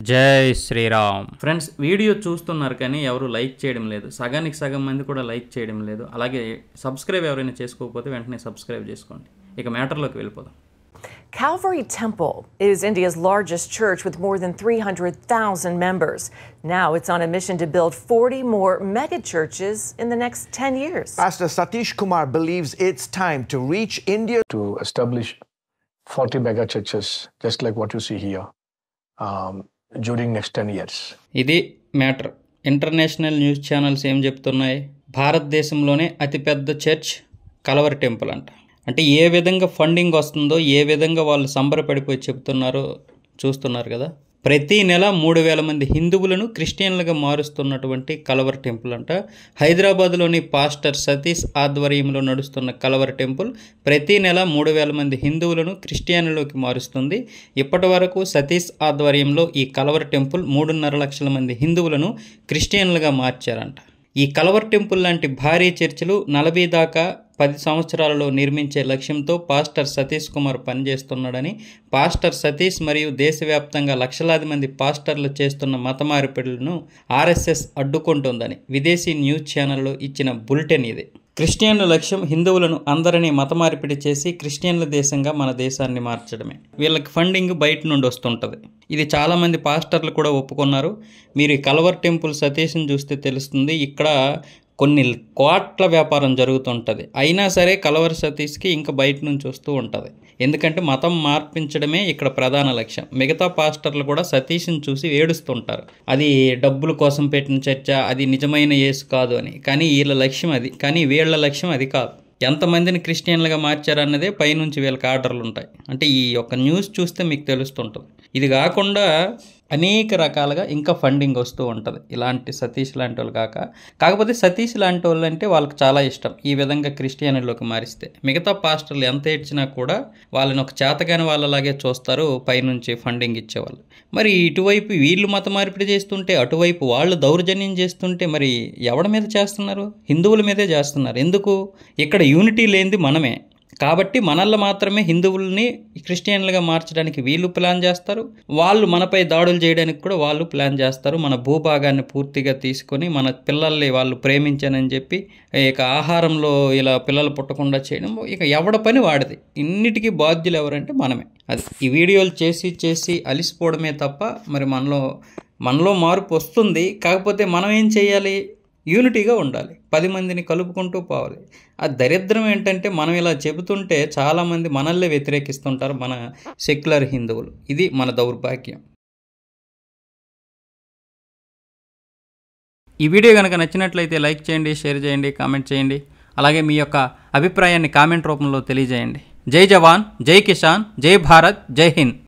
జై Sriram friends video చూస్తున్నారు కానీ ఎవరు లైక్ చేయడం లేదు సగానికి సగం మంది కూడా లైక్ చేయడం లేదు అలాగే సబ్స్క్రైబ్ ఎవరైనా చేసుకోకపోతే వెంటనే సబ్స్క్రైబ్ చేసుకోండి ఇక మ్యాటర్లోకి వెళ్ళిపోదాం Calvary Temple is India's largest church with more than 300,000 members. Now it's on a mission to build 40 more mega churches in the next 10 years. Pastor Satish Kumar believes it's time to reach India to establish 40 mega churches, just like what you see here, um, during next 10 years. ఇది matter international news channels ఏం చెప్తున్నాయి భారతదేశంలోనే అతిపెద్ద church కలవర్ temple అంట అంటే ఏ విధంగా funding వస్తుందో ఏ విధంగా వాళ్ళు సంబరపడిపోయి చెప్తున్నారో చూస్తున్నారు కదా ప్రతి నెల మూడు వేల మంది హిందువులను క్రిస్టియన్లుగా మారుస్తున్నటువంటి కలవర్ టెంపుల్ అంట హైదరాబాద్లోని పాస్టర్ సతీష్ ఆధ్వర్యంలో నడుస్తున్న కలవర్ టెంపుల్ ప్రతి నెల మూడు వేల మంది హిందువులను క్రిస్టియన్లోకి మారుస్తుంది ఇప్పటి వరకు సతీష్ ఆధ్వర్యంలో ఈ కలవర్ టెంపుల్ మూడున్నర లక్షల మంది హిందువులను క్రిస్టియన్లుగా మార్చారంట ఈ కలవర్ టెంపుల్ లాంటి భారీ చర్చిలు నలభై దాకా పది సంవత్సరాలలో నిర్మించే లక్ష్యంతో పాస్టర్ సతీష్ కుమార్ పనిచేస్తున్నాడని పాస్టర్ సతీష్ మరియు దేశవ్యాప్తంగా లక్షలాది మంది పాస్టర్లు చేస్తున్న మత మార్పిడులను ఆర్ఎస్ఎస్ అడ్డుకుంటోందని విదేశీ న్యూస్ ఛానల్లో ఇచ్చిన బులెటిన్ ఇది క్రిస్టియన్ల లక్ష్యం హిందువులను అందరినీ మత మార్పిడి చేసి క్రిస్టియన్ల దేశంగా మన దేశాన్ని మార్చడమే వీళ్ళకి ఫండింగ్ బయట నుండి వస్తుంటుంది ఇది చాలామంది పాస్టర్లు కూడా ఒప్పుకున్నారు మీరు ఈ కలవర్ టెంపుల్ సతీష్ని చూస్తే తెలుస్తుంది ఇక్కడ కొన్ని కోట్ల వ్యాపారం జరుగుతుంటుంది అయినా సరే కలవర్ సతీష్కి ఇంకా బయట నుంచి వస్తూ ఉంటుంది ఎందుకంటే మతం మార్పించడమే ఇక్కడ ప్రధాన లక్ష్యం మిగతా పాస్టర్లు కూడా సతీష్ని చూసి ఏడుస్తుంటారు అది డబ్బుల కోసం పెట్టిన చర్చ అది నిజమైన యేసు కాదు అని కానీ వీళ్ళ లక్ష్యం అది కానీ వీళ్ళ లక్ష్యం అది కాదు ఎంతమందిని క్రిస్టియన్లుగా మార్చారన్నదే పైనుంచి వీళ్ళకి ఆర్డర్లు ఉంటాయి అంటే ఈ యొక్క న్యూస్ చూస్తే మీకు తెలుస్తుంటుంది ఇది కాకుండా అనేక రకాలుగా ఇంకా ఫండింగ్ వస్తూ ఉంటుంది ఇలాంటి సతీష్ లాంటి వాళ్ళు కాక కాకపోతే సతీష్ లాంటి వాళ్ళు అంటే వాళ్ళకి చాలా ఇష్టం ఈ విధంగా క్రిస్టియానిలోకి మారిస్తే మిగతా పాస్టర్లు ఎంత ఏడ్చినా కూడా వాళ్ళని ఒక చేతగాని వాళ్ళలాగే చూస్తారు పైనుంచి ఫండింగ్ ఇచ్చేవాళ్ళు మరి ఇటువైపు వీళ్ళు మత మార్పిడి చేస్తుంటే అటువైపు వాళ్ళు దౌర్జన్యం చేస్తుంటే మరి ఎవడి మీద చేస్తున్నారు హిందువుల మీదే చేస్తున్నారు ఎందుకు ఇక్కడ యూనిటీ లేనిది మనమే కాబట్టి మనల్ని మాత్రమే హిందువుల్ని క్రిస్టియన్లుగా మార్చడానికి వీళ్ళు ప్లాన్ చేస్తారు వాళ్ళు మనపై దాడులు చేయడానికి కూడా వాళ్ళు ప్లాన్ చేస్తారు మన భూభాగాన్ని పూర్తిగా తీసుకొని మన పిల్లల్ని వాళ్ళు ప్రేమించానని చెప్పి ఇక ఆహారంలో ఇలా పిల్లలు పుట్టకుండా చేయడం ఇక ఎవడ పని వాడిది ఇన్నిటికీ బాధ్యులు ఎవరంటే మనమే అది ఈ వీడియోలు చేసి చేసి అలిసిపోవడమే తప్ప మరి మనలో మనలో మార్పు వస్తుంది కాకపోతే మనం ఏం చేయాలి యూనిటీగా ఉండాలి పది మందిని కలుపుకుంటూ పోవాలి ఆ దరిద్రం ఏంటంటే మనం ఇలా చెబుతుంటే చాలామంది మనల్నే వ్యతిరేకిస్తుంటారు మన సెక్యులర్ హిందువులు ఇది మన దౌర్భాగ్యం ఈ వీడియో కనుక నచ్చినట్లయితే లైక్ చేయండి షేర్ చేయండి కామెంట్ చేయండి అలాగే మీ యొక్క అభిప్రాయాన్ని కామెంట్ రూపంలో తెలియజేయండి జై జవాన్ జై కిసాన్ జై భారత్ జై హింద్